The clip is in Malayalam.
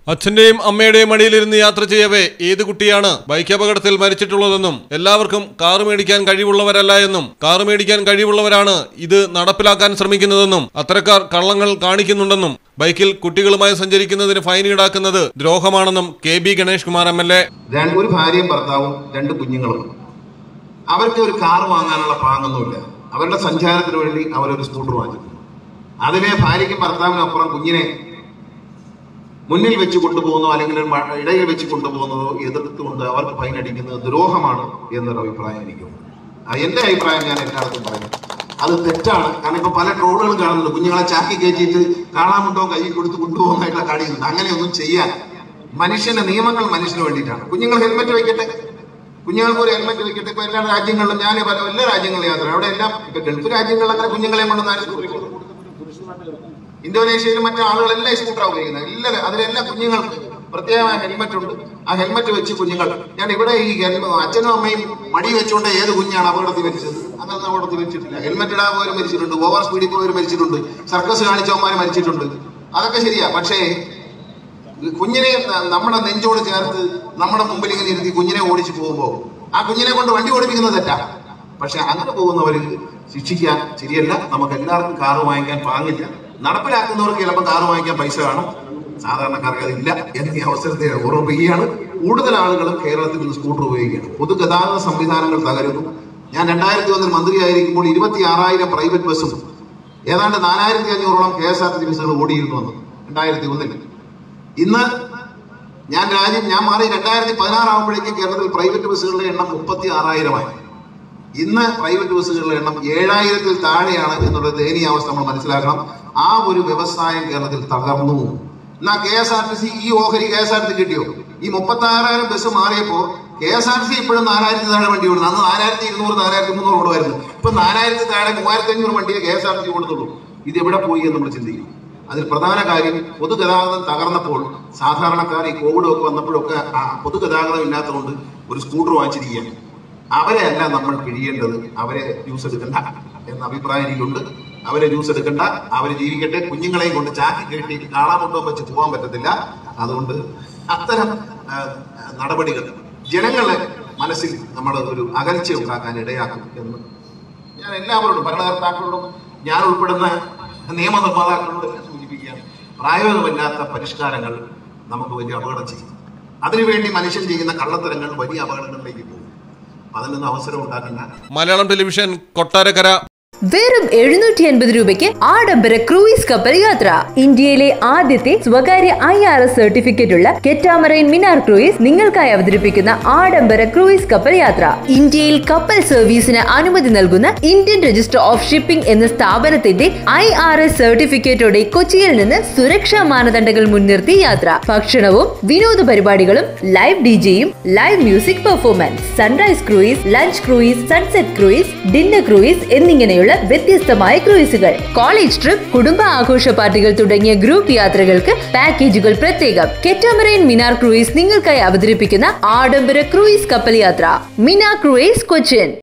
അച്ഛന്റെയും അമ്മയുടെയും മടിയിലിരുന്ന് യാത്ര ചെയ്യവേ ഏത് കുട്ടിയാണ് ബൈക്ക് അപകടത്തിൽ മരിച്ചിട്ടുള്ളതെന്നും എല്ലാവർക്കും കാറ് മേടിക്കാൻ കഴിവുള്ളവരല്ല എന്നും കാറ് മേടിക്കാൻ കഴിവുള്ളവരാണ് ഇത് നടപ്പിലാക്കാൻ ശ്രമിക്കുന്നതെന്നും അത്തരക്കാർ കള്ളങ്ങൾ കാണിക്കുന്നുണ്ടെന്നും ബൈക്കിൽ കുട്ടികളുമായി സഞ്ചരിക്കുന്നതിന് ഫൈൻ ഈടാക്കുന്നത് ദ്രോഹമാണെന്നും K B Ganesh Kumar M L A രണ്ട് ഒരു ഭാര്യയും ഭർത്താവും രണ്ട് കുഞ്ഞുങ്ങളും അവർക്ക് ഒരു കാർ വാങ്ങാനുള്ള പാങ്ങൊന്നുമില്ല അവരുടെ സഞ്ചാരത്തിന് വേണ്ടി അവരൊരു സ്കൂട്ടർ വാങ്ങിച്ചു അതിനെ ഭാര്യയ്ക്കും ഭർത്താവിനും അപ്പുറം കുഞ്ഞിനെ മുന്നിൽ വെച്ച് കൊണ്ടുപോകുന്നോ അല്ലെങ്കിൽ ഒരു മ- ഇടയിൽ വെച്ച് കൊണ്ടുപോകുന്നതോ എതിർത്തുകൊണ്ട് അവർക്ക് ഫൈൻ അടിക്കുന്നത് ദ്രോഹമാണ് എന്നൊരു അഭിപ്രായം എനിക്കുണ്ട് ആ, എന്റെ അഭിപ്രായം ഞാൻ എല്ലായിടത്തും പറയും അത് തെറ്റാണ് കാരണം ഇപ്പൊ പല ട്രോളുകളും കാണുന്നുണ്ട് കുഞ്ഞുങ്ങളെ ചാക്കി കയറ്റിയിട്ട് കാണാമുണ്ടോ കയ്യിൽ കൊടുത്ത് കൊണ്ടുപോകുന്നതായിട്ടുള്ള കാണിയുന്നുണ്ട് അങ്ങനെയൊന്നും ചെയ്യാൻ മനുഷ്യന്റെ നിയമങ്ങൾ മനുഷ്യന് വേണ്ടിയിട്ടാണ് കുഞ്ഞുങ്ങൾ ഹെൽമെറ്റ് വെക്കട്ടെ കുഞ്ഞുങ്ങൾക്ക് ഒരു ഹെൽമെറ്റ് വെക്കട്ടെ ഇപ്പൊ എല്ലാ രാജ്യങ്ങളിലും ഞാൻ പല എല്ലാ രാജ്യങ്ങളിലും യാത്ര അവിടെ എല്ലാം ഇപ്പൊ ഗൾഫ് രാജ്യങ്ങളിൽ അങ്ങനെ കുഞ്ഞുങ്ങളെ കൊണ്ട് ആരും സ്കൂട്ടറിൽ പോകും ഇന്തോനേഷ്യയിലും മറ്റു ആളുകളെല്ലാം സ്കൂട്ടറാണ് ഉപയോഗിക്കുന്നത് എല്ലാ അതിലെല്ലാം കുഞ്ഞുങ്ങൾക്ക് പ്രത്യേകമായ ഹെൽമെറ്റ് ഉണ്ട് ആ ഹെൽമെറ്റ് വെച്ച് കുഞ്ഞുങ്ങൾ ഞാൻ ഇവിടെ ഈ ഹെൽമ- അച്ഛനും അമ്മയും മടി വെച്ചുകൊണ്ട് ഏത് കുഞ്ഞാണ് അപകടത്തിൽ മരിച്ചത് അങ്ങനെ അപകടത്തിൽ മരിച്ചിട്ടില്ല ഹെൽമെറ്റ് ഇടാൻ പോലും മരിച്ചിട്ടുണ്ട് ഓവർ സ്പീഡിൽ പോയവർ മരിച്ചിട്ടുണ്ട് സർക്കസ് കാണിച്ചവന്മാർ മരിച്ചിട്ടുണ്ട് അതൊക്കെ ശരിയാ പക്ഷേ കുഞ്ഞിനെ ന- നമ്മുടെ നെഞ്ചോട് ചേർത്ത് നമ്മുടെ മുമ്പിൽ ഇങ്ങനെ ഇരുത്തി കുഞ്ഞിനെ ഓടിച്ചു പോകുമ്പോൾ ആ കുഞ്ഞിനെ കൊണ്ട് വണ്ടി ഓടിപ്പിക്കുന്നത് തെറ്റാ പക്ഷെ അങ്ങനെ പോകുന്നവര് ശിക്ഷിക്കാൻ ശരിയല്ല നമുക്ക് എല്ലാവർക്കും കാറ് വാങ്ങിക്കാൻ പാങ്ങില്ല നടപ്പിലാക്കുന്നവർക്ക് ചിലപ്പോൾ കാറ് വാങ്ങിക്കാൻ പൈസ കാണും സാധാരണക്കാർക്ക് അതില്ല എന്ന ഈ അവസരത്തെ ഓർമ്മിപ്പിക്കുകയാണ് കൂടുതൽ ആളുകളും കേരളത്തിൽ നിന്ന് സ്കൂട്ടർ ഉപയോഗിക്കുകയാണ് പൊതുഗതാഗത സംവിധാനങ്ങൾ തകരുന്നു ഞാൻ രണ്ടായിരത്തി ഒന്നിൽ മന്ത്രിയായിരിക്കുമ്പോൾ ഇരുപത്തി ആറായിരം പ്രൈവറ്റ് ബസ്സും ഏതാണ്ട് നാലായിരത്തി അഞ്ഞൂറോളം K S R T C ബസ്സുകൾ ഓടിയിരുന്നു അന്ന് രണ്ടായിരത്തി ഒന്നിൽ ഇന്ന് ഞാൻ രാജ്യം ഞാൻ മാറി രണ്ടായിരത്തി പതിനാറാകുമ്പോഴേക്കും കേരളത്തിൽ പ്രൈവറ്റ് ബസ്സുകളുടെ എണ്ണം മുപ്പത്തി ആറായിരമായി ഇന്ന് പ്രൈവറ്റ് ബസ്സുകളുടെ എണ്ണം ഏഴായിരത്തിൽ താഴെയാണ് എന്നുള്ള ദയനീയാവസ്ഥ നമ്മൾ മനസ്സിലാക്കണം ആ ഒരു വ്യവസായം കേരളത്തിൽ തകർന്നു എന്നാ K S R T C ഈ ഓഹരി കെ എസ് ആർ ടി കിട്ടിയോ ഈ മുപ്പത്തി ആറായിരം ബസ് മാറിയപ്പോ K S R T C ഇപ്പോഴും നാലായിരത്തി താഴെ വണ്ടി ഓടുന്നു അന്ന് നാലായിരത്തി ഇരുന്നൂറ് നാലായിരത്തി മുന്നൂറ് ഓടുമായിരുന്നു ഇപ്പൊ നാലായിരത്തി താഴെ മൂവായിരത്തി അഞ്ഞൂറ് വണ്ടിയെ K S R T C ഓടുന്നുള്ളൂ ഇത് എവിടെ പോയി എന്ന് നമ്മൾ ചിന്തിക്കും അതിൽ പ്രധാന കാര്യം പൊതുഗതാഗതം തകർന്നപ്പോൾ സാധാരണക്കാർ ഈ കോവിഡ് ഒക്കെ വന്നപ്പോഴൊക്കെ ആ പൊതുഗതാഗതം ഇല്ലാത്തതുകൊണ്ട് ഒരു സ്കൂട്ടർ വാങ്ങിച്ചിരിക്കുകയാണ് അവരെ അല്ല നമ്മൾ പിഴിയേണ്ടത് അവരെ ജ്യൂസ് എടുക്കണ്ട എന്ന അഭിപ്രായം എനിക്കുണ്ട് അവരെ ജ്യൂസ് എടുക്കണ്ട അവര് ജീവിക്കട്ടെ കുഞ്ഞുങ്ങളെയും കൊണ്ട് ചാക്കി കെട്ടി കാളാമുട്ടോ വെച്ച് പോകാൻ പറ്റത്തില്ല അതുകൊണ്ട് അത്തരം ആ, നടപടികൾ ജനങ്ങളെ മനസ്സിൽ നമ്മൾ ഒരു അകൽച്ച ഉണ്ടാക്കാൻ ഇടയാക്കും എന്ന് ഞാൻ എല്ലാവരോടും ഭരണകർത്താക്കളോടും ഞാൻ ഉൾപ്പെടുന്ന നിയമനിർമ്മാതാക്കളോട് ഞാൻ സൂചിപ്പിക്കുകയാണ് പ്രായോഗികമല്ലാത്ത പരിഷ്കാരങ്ങൾ നമുക്ക് വലിയ അപകടം ചെയ്യും അതിനുവേണ്ടി മനുഷ്യൻ ചെയ്യുന്ന കള്ളത്തരങ്ങൾ വലിയ അപകടങ്ങളിലേക്ക് പോകും അതിനൊന്നും അവസരം ഉണ്ടാക്കുന്ന മലയാളം ടെലിവിഷൻ കൊട്ടാരക്കര വെറും എഴുന്നൂറ്റി അൻപത് രൂപയ്ക്ക് ആഡംബര ക്രൂയിസ് കപ്പൽ യാത്ര ഇന്ത്യയിലെ ആദ്യത്തെ സ്വകാര്യ ഐ ആർ എസ് സർട്ടിഫിക്കറ്റ് ഉള്ള കെറ്റാമറൈൻ മിനാർ ക്രൂയിസ് നിങ്ങൾക്കായി അവതരിപ്പിക്കുന്ന ആഡംബര ക്രൂയിസ് കപ്പൽ യാത്ര ഇന്ത്യയിൽ കപ്പൽ സർവീസിന് അനുമതി നൽകുന്ന ഇന്ത്യൻ രജിസ്റ്റർ ഓഫ് ഷിപ്പിംഗ് എന്ന സ്ഥാപനത്തിന്റെ ഐ ആർ എസ് സർട്ടിഫിക്കറ്റോടെ കൊച്ചിയിൽ നിന്ന് സുരക്ഷാ മാനദണ്ഡങ്ങൾ മുൻനിർത്തി യാത്ര ഭക്ഷണവും വിനോദ പരിപാടികളും ലൈവ് ഡിജെയും live music performance sunrise cruise lunch cruise sunset cruise dinner cruise എന്നിങ്ങനെയുള്ള വ്യത്യസ്തമായ ക്രൂയിസുകൾ കോളേജ് ട്രിപ്പ് കുടുംബ ആഘോഷ പാർട്ടികൾ തുടങ്ങിയ ഗ്രൂപ്പ് യാത്രകൾക്ക് പാക്കേജുകൾ പ്രത്യേകം കെറ്റാമറൈൻ മിനാർ ക്രൂയിസ് നിങ്ങൾക്കായി അവതരിപ്പിക്കുന്ന ആഡംബര ക്രൂയിസ് കപ്പൽ യാത്ര മിനാർ ക്രൂയിസ് കൊച്ചിൻ